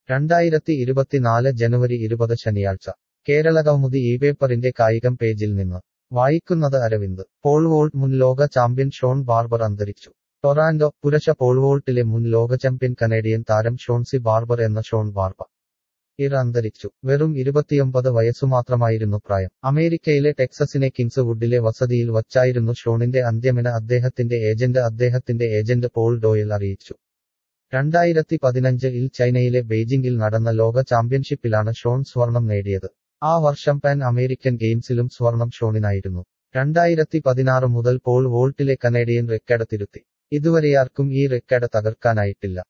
രണ്ടായിരത്തി ഇരുപത്തിനാല് ജനുവരി ഇരുപത് ശനിയാഴ്ച കേരളകൗമുദി ഈ പേപ്പറിന്റെ കായികം പേജിൽ നിന്ന് വായിക്കുന്നത് അരവിന്ദ് പോൾ വോൾട്ട് മുൻ ലോക ചാമ്പ്യൻ ഷോൺ ബാർബർ അന്തരിച്ചു ടൊറാൻഡോ പുരുഷ പോൾ വോൾട്ടിലെ മുൻ ലോക ചാമ്പ്യൻ കനേഡിയൻ താരം ഷോൺസി ബാർബർ എന്ന ഷോൺ ബാർബർ ഇർ അന്തരിച്ചു വെറും ഇരുപത്തിയൊമ്പത് വയസ്സുമാത്രമായിരുന്നു പ്രായം അമേരിക്കയിലെ ടെക്സസിനെ കിങ്സ് വുഡിലെ വസതിയിൽ വച്ചായിരുന്നു ഷോണിന്റെ അന്ത്യമെന്ന് അദ്ദേഹത്തിന്റെ ഏജന്റ് അദ്ദേഹത്തിന്റെ ഏജന്റ് പോൾ ഡോയൽ അറിയിച്ചു രണ്ടായിരത്തി പതിനഞ്ചിൽ ചൈനയിലെ ബെയ്ജിംഗിൽ നടന്ന ലോക ചാമ്പ്യൻഷിപ്പിലാണ് ഷോൺ സ്വർണം നേടിയത് ആ വർഷം പാൻ അമേരിക്കൻ ഗെയിംസിലും സ്വർണം ഷോണിനായിരുന്നു രണ്ടായിരത്തി പതിനാറ് മുതൽ പോൾ വോൾട്ടിലെ കനേഡിയൻ റെക്കോർഡ് തിരുത്തി ഇതുവരെയാർക്കും ഈ റെക്കോർഡ് തകർക്കാനായിട്ടില്ല